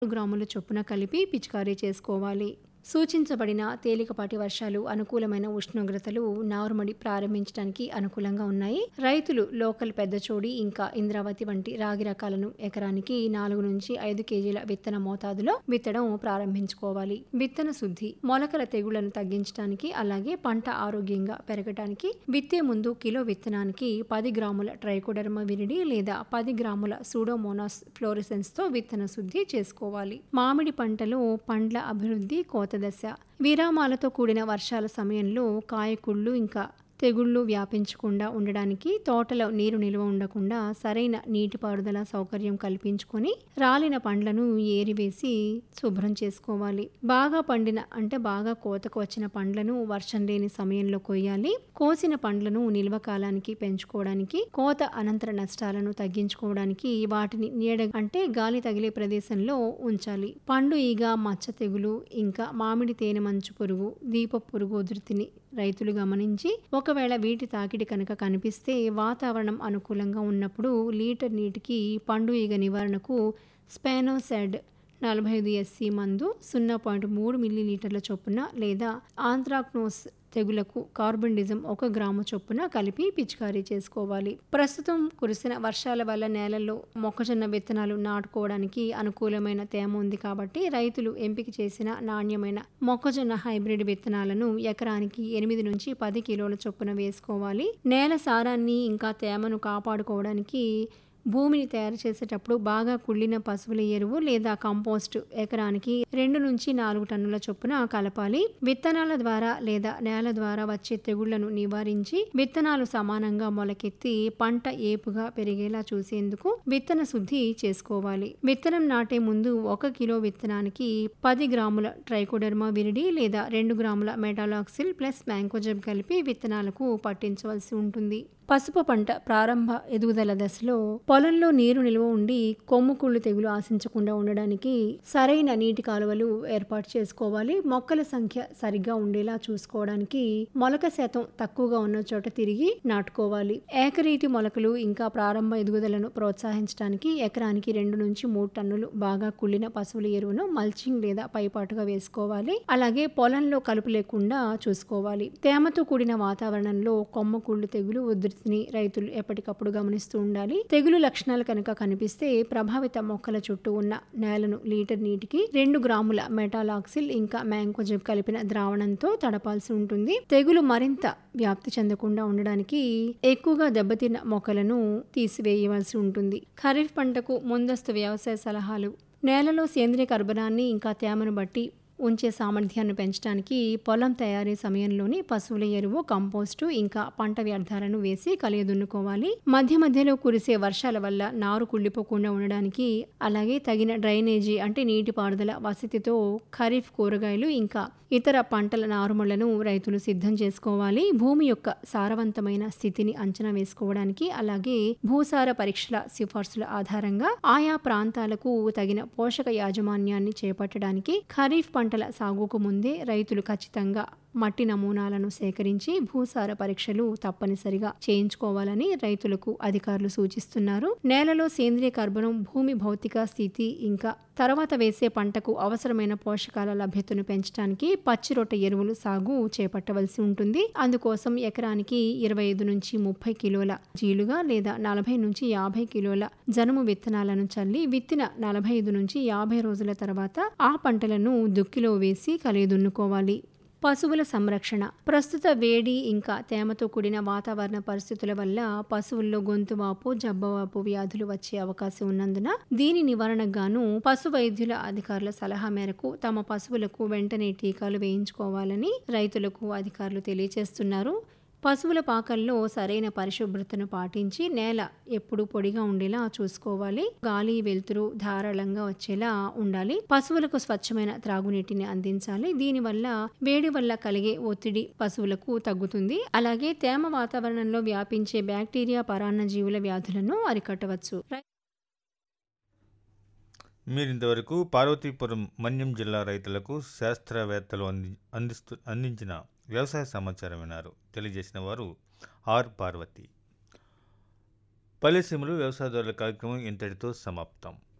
గ్రాముల చొప్పున కలిపి పిచికారీ చేసుకోవాలి సూచించబడిన తేలికపాటి వర్షాలు అనుకూలమైన ఉష్ణోగ్రతలు నారుమడి ప్రారంభించడానికి అనుకూలంగా ఉన్నాయి రైతులు లోకల్ పెద్దచోడి ఇంకా ఇంద్రావతి వంటి రాగి రకాలను ఎకరానికి నాలుగు నుంచి ఐదు కేజీల విత్తన మోతాదులో విత్తడం ప్రారంభించుకోవాలి విత్తన శుద్ధి మొలకల తెగుళ్లను తగ్గించడానికి అలాగే పంట ఆరోగ్యంగా పెరగడానికి విత్తే ముందు కిలో విత్తనానికి పది గ్రాముల ట్రైకోడర్మా విరిడి లేదా పది గ్రాముల సూడోమోనాస్ ఫ్లోరిసెన్స్ తో విత్తన శుద్ధి చేసుకోవాలి మామిడి పంటలో పండ్ల అభివృద్ధి కోత దశ విరామాలతో కూడిన వర్షాల సమయంలో కాయకుళ్ళు ఇంకా తెగుళ్ళు వ్యాపించకుండా ఉండడానికి తోటలో నీరు నిల్వ ఉండకుండా సరైన నీటిపారుదల సౌకర్యం కల్పించుకొని రాలిన పండ్లను ఏరివేసి శుభ్రం చేసుకోవాలి బాగా పండిన అంటే బాగా కోతకు వచ్చిన పండ్లను వర్షం లేని సమయంలో కొయ్యాలి కోసిన పండ్లను నిల్వ కాలానికి పెంచుకోవడానికి కోత అనంతర నష్టాలను తగ్గించుకోవడానికి వాటిని నీడ అంటే గాలి తగిలే ప్రదేశంలో ఉంచాలి పండు ఈగ మచ్చ తెగులు ఇంకా మామిడి తేనె మంచు పురుగు దీప పురుగు ఉధృతిని రైతులు గమనించి ఒకవేళ వీటి తాకిడి కనుక కనిపిస్తే వాతావరణం అనుకూలంగా ఉన్నప్పుడు లీటర్ నీటికి పండు ఈగ నివారణకు స్పానోసెడ్ నలభై ఐదు ఎస్సీ మందు సున్నా పాయింట్ మూడు మిల్లీలీటర్ల చొప్పున లేదా ఆంథ్రాక్నోస్ తెగులకు కార్బన్డిజం ఒక గ్రాము చొప్పున కలిపి పిచికారీ చేసుకోవాలి ప్రస్తుతం కురిసిన వర్షాల వల్ల నేలల్లో మొక్కజొన్న విత్తనాలు నాటుకోవడానికి అనుకూలమైన తేమ ఉంది కాబట్టి రైతులు ఎంపిక చేసిన నాణ్యమైన మొక్కజొన్న హైబ్రిడ్ విత్తనాలను ఎకరానికి ఎనిమిది నుంచి పది కిలోల చొప్పున వేసుకోవాలి నేల సారాన్ని ఇంకా తేమను కాపాడుకోవడానికి భూమిని తయారు చేసేటప్పుడు బాగా కుళ్ళిన పశువుల ఎరువు లేదా కంపోస్ట్ ఎకరానికి రెండు నుంచి నాలుగు టన్నుల చొప్పున కలపాలి విత్తనాల ద్వారా లేదా నేల ద్వారా వచ్చే తెగుళ్లను నివారించి విత్తనాలు సమానంగా మొలకెత్తి పంట ఏపుగా పెరిగేలా చూసేందుకు విత్తన శుద్ధి చేసుకోవాలి విత్తనం నాటే ముందు ఒక కిలో విత్తనానికి పది గ్రాముల ట్రైకోడర్మా విరిడి లేదా రెండు గ్రాముల మెటాలాక్సిల్ ప్లస్ మ్యాంకోజబ్ కలిపి విత్తనాలకు పట్టించవలసి ఉంటుంది పసుపు పంట ప్రారంభ ఎదుగుదల దశలో పొలంలో నీరు నిల్వ ఉండి కొమ్ము కుళ్ళు తెగులు ఆశించకుండా ఉండడానికి సరైన నీటి కాలువలు ఏర్పాటు చేసుకోవాలి మొక్కల సంఖ్య సరిగ్గా ఉండేలా చూసుకోవడానికి మొలక శాతం తక్కువగా ఉన్న చోట తిరిగి నాటుకోవాలి ఏకరీతి మొలకలు ఇంకా ప్రారంభ ఎదుగుదలను ప్రోత్సహించడానికి ఎకరానికి రెండు నుంచి మూడు టన్నులు బాగా కుళ్ళిన పశువుల ఎరువును మల్చింగ్ లేదా పైపాటుగా వేసుకోవాలి అలాగే పొలంలో కలుపు లేకుండా చూసుకోవాలి తేమతో కూడిన వాతావరణంలో కొమ్మ కుళ్ళు తెగులు ఉధృతి ని రైతులు ఎప్పటికప్పుడు గమనిస్తూ ఉండాలి తెగులు లక్షణాలు కనుక కనిపిస్తే ప్రభావిత మొక్కల చుట్టూ ఉన్న నేలను లీటర్ నీటికి రెండు గ్రాముల మెటాలాక్సిల్ ఇంకా మ్యాంకోజెబ్ కలిపిన ద్రావణంతో తడపాల్సి ఉంటుంది తెగులు మరింత వ్యాప్తి చెందకుండా ఉండడానికి ఎక్కువగా దెబ్బతిన్న మొక్కలను తీసివేయవలసి ఉంటుంది ఖరీఫ్ పంటకు ముందస్తు వ్యవసాయ సలహాలు నేలలో సేంద్రియ కర్బనాన్ని ఇంకా తేమను బట్టి ఉంచే సామర్థ్యాన్ని పెంచడానికి పొలం తయారీ సమయంలోని పశువుల ఎరువు కంపోస్టు ఇంకా పంట వ్యర్థాలను వేసి కలియదున్నుకోవాలి మధ్య మధ్యలో కురిసే వర్షాల వల్ల నారు కుళ్ళిపోకుండా ఉండడానికి అలాగే తగిన డ్రైనేజీ అంటే నీటిపారుదల వసతితో ఖరీఫ్ కూరగాయలు ఇంకా ఇతర పంటల నారుమళ్లను రైతులు సిద్ధం చేసుకోవాలి భూమి యొక్క సారవంతమైన స్థితిని అంచనా వేసుకోవడానికి అలాగే భూసార పరీక్షల సిఫార్సుల ఆధారంగా ఆయా ప్రాంతాలకు తగిన పోషక యాజమాన్యాన్ని చేపట్టడానికి ఖరీఫ్ పంటల సాగుకు ముందే రైతులు ఖచ్చితంగా మట్టి నమూనాలను సేకరించి భూసార పరీక్షలు తప్పనిసరిగా చేయించుకోవాలని రైతులకు అధికారులు సూచిస్తున్నారు నేలలో సేంద్రియ కర్బనం భూమి భౌతిక స్థితి ఇంకా తర్వాత వేసే పంటకు అవసరమైన పోషకాల లభ్యతను పెంచడానికి పచ్చి రొట్టె ఎరువులు సాగు చేపట్టవలసి ఉంటుంది అందుకోసం ఎకరానికి ఇరవై ఐదు నుంచి ముప్పై కిలోల జీలుగా లేదా నలభై నుంచి యాభై కిలోల జనుము విత్తనాలను చల్లి విత్తిన నలభై ఐదు నుంచి యాభై రోజుల తర్వాత ఆ పంటలను దుక్కిలో వేసి కలిదున్నుకోవాలి పశువుల సంరక్షణ ప్రస్తుత వేడి ఇంకా తేమతో కూడిన వాతావరణ పరిస్థితుల వల్ల పశువుల్లో గొంతువాపు జబ్బవాపు వ్యాధులు వచ్చే అవకాశం ఉన్నందున దీని నివారణకు గాను పశు వైద్యుల అధికారుల సలహా మేరకు తమ పశువులకు వెంటనే టీకాలు వేయించుకోవాలని రైతులకు అధికారులు తెలియజేస్తున్నారు పశువుల పాకల్లో సరైన పరిశుభ్రతను పాటించి నేల ఎప్పుడు పొడిగా ఉండేలా చూసుకోవాలి గాలి వెలుతురు ధారాళంగా వచ్చేలా ఉండాలి పశువులకు స్వచ్ఛమైన త్రాగునీటిని అందించాలి దీనివల్ల వేడి వల్ల కలిగే ఒత్తిడి పశువులకు తగ్గుతుంది అలాగే తేమ వాతావరణంలో వ్యాపించే బ్యాక్టీరియా పరాన్న జీవుల వ్యాధులను అరికట్టవచ్చు మీరింతవరకు పార్వతీపురం మన్యం జిల్లా రైతులకు శాస్త్రవేత్తలు అంది అందిస్తూ అందించిన వ్యవసాయ సమాచారం విన్నారు తెలియజేసిన వారు ఆర్ పార్వతి పల్లెసీమలు వ్యవసాయదారుల కార్యక్రమం ఇంతటితో సమాప్తం